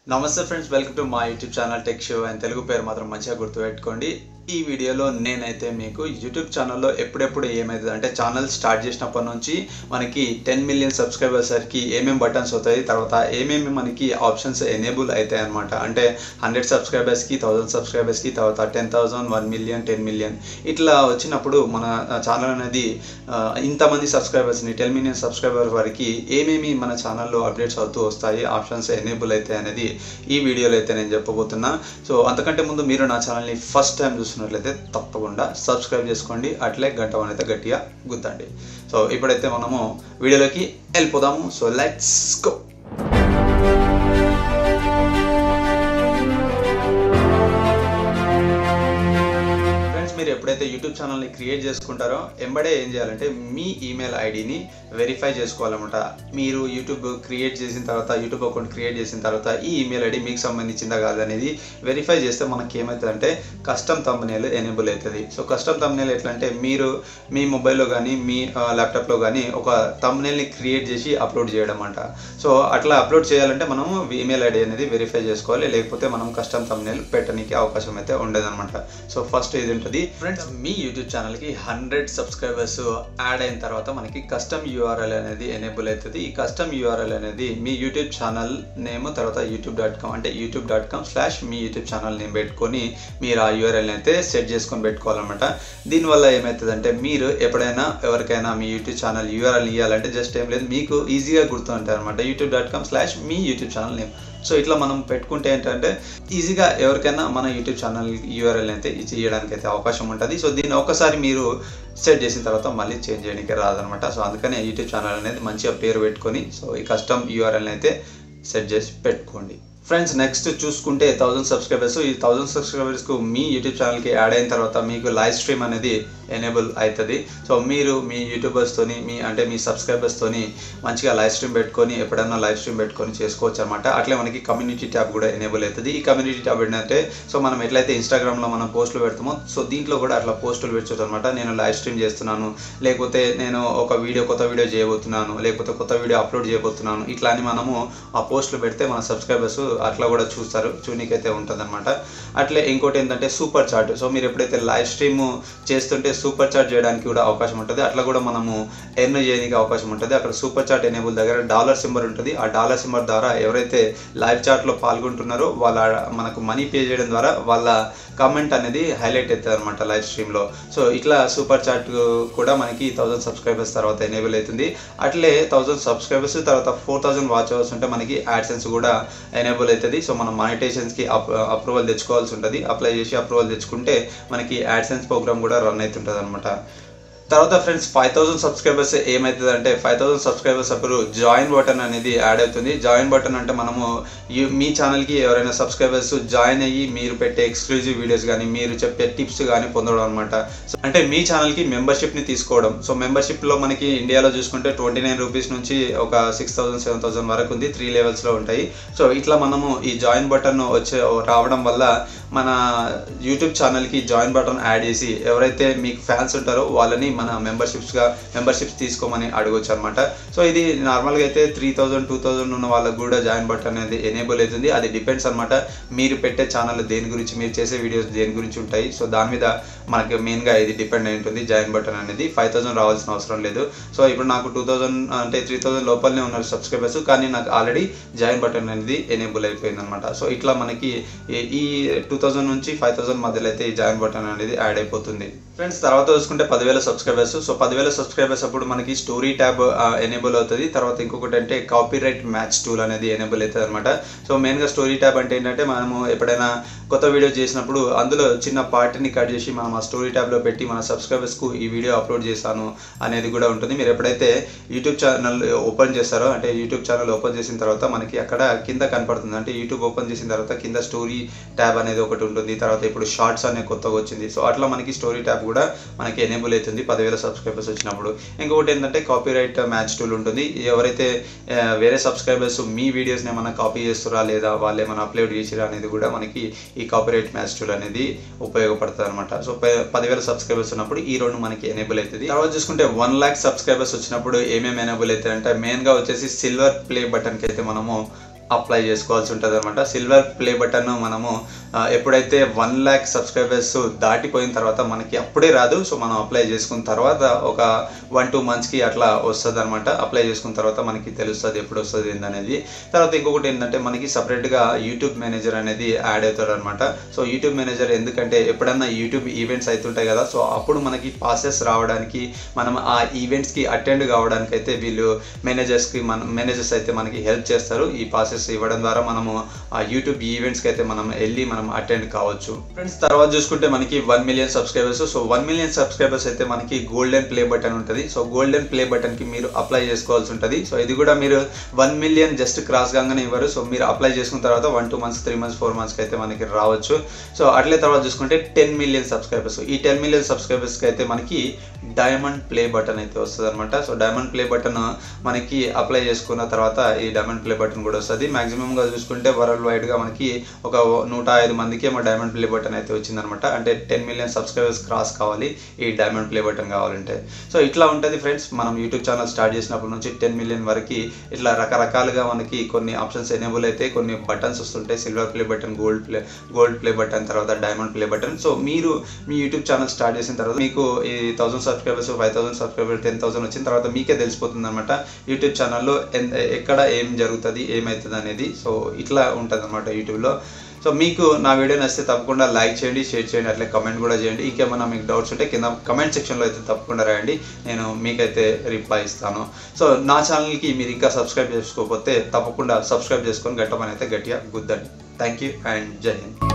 నమస్తే friends welcome to మా YouTube channel tech show and Telugu పేరు మాత్రం మంచిగా గుర్తుపెట్టుకోండి ఈ వీడియోలో నేనైతే మీకు యూట్యూబ్ ఛానల్లో ఎప్పుడెప్పుడు ఏమవుతుంది అంటే ఛానల్ స్టార్ట్ చేసినప్పటి నుంచి మనకి టెన్ మిలియన్ సబ్స్క్రైబర్స్కి ఏమేమి బటన్స్ అవుతాయి తర్వాత ఏమేమి మనకి ఆప్షన్స్ ఎనేబుల్ అవుతాయి అనమాట అంటే హండ్రెడ్ సబ్స్క్రైబర్స్కి థౌజండ్ సబ్స్క్రైబర్స్కి తర్వాత ten thousand one million ten million ఇట్లా వచ్చినప్పుడు మన ఛానల్ అనేది ఆ, ఇంతమంది సబ్స్క్రైబర్స్ని టెన్ మిలియన్ సబ్స్క్రైబర్ వరకు ఏమేమి మన ఛానల్లో అప్డేట్స్ అవుతూ వస్తాయి ఆప్షన్స్ ఎనేబుల్ అవుతాయి అనేది ఈ వీడియోలో అయితే నేను చెప్పబోతున్నా సో అంతకంటే ముందు మీరు నా ఛానల్ని ఫస్ట్ టైం చూస్తున్నట్లయితే తప్పకుండా సబ్స్క్రైబ్ చేసుకోండి అట్లే గంట అయితే గట్టిగా గుద్దండి సో ఇప్పుడైతే మనము వీడియోలోకి వెళ్ళిపోదాము సో లెట్స్ గో ఫ్రెండ్స్ మీరు ఎప్పుడైతే యూట్యూబ్ ఛానల్ని క్రియేట్ చేసుకుంటారో ఎంబడే ఏం చేయాలంటే మీ ఈమెయిల్ ఐడిని వెరిఫై చేసుకోవాలన్నమాట మీరు యూట్యూబ్ క్రియేట్ చేసిన తర్వాత యూట్యూబ్ అకౌంట్ క్రియేట్ చేసిన తర్వాత ఈ ఈమెయిల్ ఐడి మీకు సంబంధించిందా కాదనేది వెరిఫై చేస్తే మనకి ఏమవుతుందంటే కస్టమ్ తమ్నేల్ ఎనేబుల్ అవుతుంది సో కస్టమ్ తమ్నేల్ ఎట్లా అంటే మీరు మీ మొబైల్లో కానీ మీ ల్యాప్టాప్లో కానీ ఒక తమ్నేల్ని క్రియేట్ చేసి అప్లోడ్ చేయడం అంట సో అట్లా అప్లోడ్ చేయాలంటే మనం ఈమెయిల్ ఐడి అనేది వెరిఫై చేసుకోవాలి లేకపోతే మనం కస్టమ్ తమ్నేల్ పెట్టడానికి అవకాశం అయితే ఉండదన్నమాట సో ఫస్ట్ ఇది ఉంటుంది ఫ్రెండ్స్ మీ యూట్యూబ్ ఛానల్కి హండ్రెడ్ సబ్స్క్రైబర్స్ యాడ్ అయిన తర్వాత మనకి కస్టమ్ యూఆర్ఎల్ అనేది ఎనేబుల్ అవుతుంది ఈ కస్టమ్ యూఆర్ఎల్ అనేది మీ యూట్యూబ్ ఛానల్ నేమ్ తర్వాత యూట్యూబ్ డాట్ కామ్ అంటే యూట్యూబ్ డాట్ కామ్ స్లాష్ మీ యూట్యూబ్ ఛానల్ నేమ్ పెట్టుకొని మీరు ఆ యూఆర్ఎల్ని అయితే సెట్ చేసుకొని పెట్టుకోవాలన్నమాట దీనివల్ల ఏమవుతుందంటే మీరు ఎప్పుడైనా ఎవరికైనా మీ యూట్యూబ్ ఛానల్ యూఆర్ఎల్ ఇవ్వాలంటే జస్ట్ ఏం లేదు మీకు ఈజీగా గుర్తుంటాయి అనమాట యూట్యూబ్ డాట్ కామ్ స్లాష్ మీ యూట్యూబ్ ఛానల్ నేమ్ సో ఇట్లా మనం పెట్టుకుంటే ఏంటంటే ఈజీగా ఎవరికైనా మన యూట్యూబ్ ఛానల్ యూఆర్ఎల్ అయితే ఇచ్చేయడానికి అయితే అవకాశం ఉంటుంది సో దీన్ని ఒకసారి మీరు సెట్ చేసిన తర్వాత మళ్ళీ చేంజ్ చేయడానికి రాదనమాట సో అందుకని యూట్యూబ్ ఛానల్ అనేది మంచిగా పేరు పెట్టుకొని సో ఈ కస్టమ్ యూఆర్ఎల్ని అయితే సెట్ చేసి పెట్టుకోండి ఫ్రెండ్స్ నెక్స్ట్ చూసుకుంటే థౌజండ్ సబ్స్క్రైబర్స్ ఈ థౌజండ్ సబ్స్క్రైబర్స్కు మీ యూట్యూబ్ ఛానల్కి యాడ్ అయిన తర్వాత మీకు లైవ్ స్ట్రీమ్ అనేది ఎనేబుల్ అవుతుంది సో మీరు మీ యూట్యూబర్స్తోని మీ అంటే మీ సబ్స్క్రైబర్స్తోని మంచిగా లైవ్ స్ట్రీమ్ పెట్టుకొని ఎప్పుడైనా లైవ్ స్ట్రీమ్ పెట్టుకొని చేసుకోవచ్చు అనమాట అట్లే మనకి కమ్యూనిటీ ట్యాబ్ కూడా ఎనేబుల్ అవుతుంది ఈ కమ్యూనిటీ ట్యాబ్ ఏంటంటే సో మనం ఎట్లయితే ఇన్స్టాగ్రామ్లో మనం పోస్టులు పెడతామో సో దీంట్లో కూడా అట్లా పోస్టులు పెట్టచ్చు అనమాట నేను లైవ్ స్ట్రీమ్ చేస్తున్నాను లేకపోతే నేను ఒక వీడియో కొత్త వీడియో చేయబోతున్నాను లేకపోతే కొత్త వీడియో అప్లోడ్ చేయబోతున్నాను ఇట్లా అని మనము ఆ పోస్టులు పెడితే మన సబ్స్క్రైబర్స్ అట్లా కూడా చూస్తారు చూనికైతే ఉంటుంది అనమాట అట్లే ఇంకోటి ఏంటంటే సూపర్ చాట్ సో మీరు ఎప్పుడైతే లైవ్ స్ట్రీమ్ చేస్తుంటే సూపర్ చాట్ చేయడానికి కూడా అవకాశం ఉంటుంది అట్లా కూడా మనము ఎర్న్ చేయడానికి అవకాశం ఉంటుంది అక్కడ సూపర్ చాట్ ఎనేబుల్ దగ్గర డాలర్ సింబల్ ఉంటుంది ఆ డాలర్ సింబల్ ద్వారా ఎవరైతే లైవ్ చాట్లో పాల్గొంటున్నారో వాళ్ళ మనకు మనీ పే చేయడం ద్వారా వాళ్ళ కామెంట్ అనేది హైలైట్ అవుతుంది అనమాట లైవ్ స్ట్రీమ్లో సో ఇట్లా సూపర్ చాట్ కూడా మనకి థౌజండ్ సబ్స్క్రైబర్స్ తర్వాత ఎనేబుల్ అవుతుంది అట్లే థౌజండ్ సబ్స్క్రైబర్స్ తర్వాత ఫోర్ థౌజండ్ వాచ్ అవర్స్ ఉంటే మనకి యాడ్సెన్స్ కూడా ఎనేబుల్ అవుతుంది సో మనం మానిటైజేషన్స్కి అప్ అప్రూవల్ తెచ్చుకోవాల్సి ఉంటుంది అప్లై చేసి అప్రూవల్ తెచ్చుకుంటే మనకి యాడ్సెన్స్ ప్రోగ్రామ్ కూడా రన్ అవుతుంటుంది అనమాట తర్వాత ఫ్రెండ్స్ ఫైవ్ థౌసండ్ సబ్స్క్రైబర్స్ ఏమవుతుంది అంటే ఫైవ్ థౌసండ్ సబ్స్క్రైబర్స్ అప్పుడు జాయిన్ బటన్ అనేది యాడ్ అవుతుంది జాయిన్ బటన్ అంటే మనము యు- మీ ఛానల్కి ఎవరైనా సబ్స్క్రైబర్స్ జాయిన్ అయ్యి మీరు పెట్టే ఎక్స్క్లూజివ్ వీడియోస్ కానీ మీరు చెప్పే టిప్స్ కానీ పొందడం అనమాట అంటే మీ ఛానల్కి మెంబర్షిప్ని తీసుకోవడం సో మెంబర్షిప్లో మనకి ఇండియాలో చూసుకుంటే ట్వంటీ నైన్ రూపీస్ నుంచి ఒక సిక్స్ థౌసండ్ సెవెన్ థౌసండ్ వరకు ఉంది త్రీ లెవెల్స్లో ఉంటాయి సో ఇట్లా మనము ఈ జాయిన్ బటన్ వచ్చే రావడం వల్ల మన యూట్యూబ్ ఛానల్కి జాయిన్ బటన్ యాడ్ చేసి ఎవరైతే మీకు ఫ్యాన్స్ ఉంటారో వాళ్ళని మన మెంబర్షిప్స్గా మెంబర్షిప్స్ తీసుకోమని అడగొచ్చు అనమాట సో ఇది నార్మల్గా అయితే త్రీ థౌజండ్ టూ థౌజండ్ ఉన్న వాళ్ళకి కూడా జాయిన్ బటన్ అనేది ఎనేబుల్ అవుతుంది అది డిపెండ్స్ అనమాట మీరు పెట్టే ఛానల్ దేని గురించి మీరు చేసే వీడియోస్ దేని గురించి ఉంటాయి సో దాని మీద మనకి మెయిన్గా ఇది డిపెండ్ అయి ఉంటుంది జాయిన్ బటన్ అనేది ఫైవ్ థౌసండ్ రావాల్సిన అవసరం లేదు సో ఇప్పుడు నాకు టూ థౌసండ్ అంటే త్రీ థౌసండ్ లోపలనే ఉన్నారు సబ్స్క్రైబర్స్ కానీ నాకు ఆల్రెడీ జాయిన్ బటన్ అనేది ఎనేబుల్ అయిపోయింది అనమాట సో ఇట్లా మనకి ఈ- ఈ టూ థౌసండ్ నుంచి ఫైవ్ థౌసండ్ మధ్యలో అయితే ఈ జాయిన్ బటన్ అనేది యాడ్ అయిపోతుంది ఫ్రెండ్స్ తర్వాత చూసుకుంటే పదివేల సబ్స్క్రైబర్స్ సో పదివేల సబ్స్క్రైబర్స్ అప్పుడు మనకి స్టోరీ ట్యాబ్ ఎనేబుల్ అవుతుంది తర్వాత ఇంకొకటి అంటే కాపీ రైట్ మ్యాచ్ టూల్ అనేది ఎనేబుల్ అవుతుంది అనమాట సో మెయిన్గా స్టోరీ ట్యాబ్ అంటే ఏంటంటే మనము ఎప్పుడైనా కొత్త వీడియో చేసినప్పుడు అందులో చిన్న పార్ట్ని కట్ చేసి మనం ఆ స్టోరీ ట్యాబ్లో పెట్టి మన సబ్స్క్రైబర్స్కు ఈ వీడియో అప్లోడ్ చేశాను అనేది కూడా ఉంటుంది మీరు ఎప్పుడైతే యూట్యూబ్ ఛానల్ ఓపెన్ చేస్తారో అంటే యూట్యూబ్ ఛానల్ ఓపెన్ చేసిన తర్వాత మనకి అక్కడ కింద కనపడుతుంది అంటే యూట్యూబ్ ఓపెన్ చేసిన తర్వాత కింద స్టోరీ ట్యాబ్ అనేది ఒకటి ఉంటుంది తర్వాత ఇప్పుడు షార్ట్స్ అనే కొత్తగా వచ్చింది సో అట్లా మనకి స్టోరీ ట్యాబ్ కూడా మనకి ఎనేబుల్ అవుతుంది పదివేల సబ్స్క్రైబర్స్ వచ్చినప్పుడు ఇంకొకటి ఏంటంటే కాపీ రైట్ మ్యాచ్ టూల్ ఉంటుంది ఎవరైతే ఆ, వేరే సబ్స్క్రైబర్స్ మీ వీడియోస్ని ఏమైనా కాపీ చేస్తురా లేదా వాళ్ళు ఏమైనా అప్లోడ్ చేసిరా అనేది కూడా మనకి ఈ కాపీ రైట్ మ్యాచ్ టూల్ అనేది ఉపయోగపడుతుంది అనమాట సో ప- పదివేల సబ్స్క్రైబర్స్ ఉన్నప్పుడు ఈ రెండు మనకి ఎనేబుల్ అవుతుంది తర్వాత చూసుకుంటే వన్ ల్యాక్ సబ్స్క్రైబర్స్ వచ్చినప్పుడు ఏమేమి ఎనేబుల్ అవుతాయి అంటే మెయిన్గా వచ్చేసి సిల్వర్ ప్లే బటన్కి అయితే మనము అప్లై చేసుకోవాల్సి ఉంటుంది అనమాట సిల్వర్ ప్లే బటన్ మనము ఆ, ఎప్పుడైతే వన్ ల్యాక్ సబ్స్క్రైబర్స్ దాటిపోయిన తర్వాత మనకి అప్పుడే రాదు సో మనం అప్లై చేసుకున్న తర్వాత ఒక వన్ టూ మంత్స్కి అట్లా వస్తుంది అనమాట అప్లై చేసుకున్న తర్వాత మనకి తెలుస్తుంది ఎప్పుడు వస్తుంది ఏందనేది తర్వాత ఇంకొకటి ఏంటంటే మనకి సపరేట్గా యూట్యూబ్ మేనేజర్ అనేది యాడ్ అవుతాడు అనమాట సో యూట్యూబ్ మేనేజర్ ఎందుకంటే ఎప్పుడన్నా యూట్యూబ్ ఈవెంట్స్ అవుతుంటాయి కదా సో అప్పుడు మనకి పాసెస్ రావడానికి మనం ఆ ఈవెంట్స్కి అటెండ్ కావడానికి అయితే వీళ్ళు మేనేజర్స్కి మన మేనేజర్స్ అయితే మనకి హెల్ప్ చేస్తారు ఈ పాసెస్ ఇవ్వడం ద్వారా మనము ఆ యూట్యూబ్ ఈవెంట్స్కి అయితే మనం వెళ్ళి మనం అటెండ్ కావచ్చు ఫ్రెండ్స్ తర్వాత చూసుకుంటే మనకి one million subscribers so one million subscribers అయితే మనకి గోల్డెన్ ప్లే బటన్ ఉంటుంది సో గోల్డెన్ ప్లే బటన్కి మీరు అప్లై చేసుకోవాల్సి ఉంటుంది సో ఇది కూడా మీరు వన్ మిలియన్ జస్ట్ క్రాస్ కాగానే ఇవ్వరు సో మీరు అప్లై చేసుకున్న తర్వాత one two months three months four మంత్స్కి అయితే మనకి రావచ్చు సో అట్లే తర్వాత చూసుకుంటే టెన్ మిలియన్ సబ్స్క్రైబర్స్ ఈ టెన్ మిలియన్ సబ్స్క్రైబర్స్కి అయితే మనకి డైమండ్ ప్లే బటన్ అయితే వస్తుంది అనమాట సో డైమండ్ ప్లే బటన్ మనకి అప్లై చేసుకున్న తర్వాత ఈ డైమండ్ ప్లే బటన్ కూడా వస్తుంది మ్యాక్సిమంగా చూసుకుంటే వరల్డ్ వైడ్గా మనకి ఒక నూట ఐదు మందికి ఏమో డైమండ్ ప్లే బటన్ అయితే వచ్చిందనమాట అంటే టెన్ మిలియన్ సబ్స్క్రైబర్స్ క్రాస్ కావాలి ఈ డైమండ్ ప్లే బటన్ కావాలంటే సో ఇట్లా ఉంటుంది ఫ్రెండ్స్ మనం యూట్యూబ్ ఛానల్ స్టార్ట్ చేసినప్పటి నుంచి టెన్ మిలియన్ వరకు ఇట్లా రకరకాలుగా మనకి కొన్ని ఆప్షన్స్ ఎనేబుల్ అయితే కొన్ని బటన్స్ వస్తుంటాయి silver play button gold play gold play button తర్వాత డైమండ్ ప్లే బటన్ సో మీరు మీ యూట్యూబ్ ఛానల్ స్టార్ట్ చేసిన తర్వాత మీకు ఈ thousand subscribers five thousand subscriber ten thousand వచ్చిన తర్వాత మీకే తెలిసిపోతుంది అనమాట యూట్యూబ్ ఛానల్లో ఎక్కడ ఏం జరుగుతుంది ఏమవుతుంది అనేది సో ఇట్లా ఉంటుంది అనమాట యూట్యూబ్లో సో మీకు నా వీడియో నచ్చితే తప్పకుండా లైక్ చేయండి షేర్ చేయండి అట్లే కమెంట్ కూడా చేయండి ఇంకేమైనా మీకు డౌట్స్ ఉంటే కింద కమెంట్ సెక్షన్లో అయితే తప్పకుండా రాయండి నేను మీకైతే రిప్లై ఇస్తాను సో నా ఛానల్కి మీరు ఇంకా సబ్స్క్రైబ్ చేసుకోకపోతే తప్పకుండా సబ్స్క్రైబ్ చేసుకొని గట్టమని అయితే గట్టిగా గుద్దండి థ్యాంక్ యూ అండ్ జై హింద్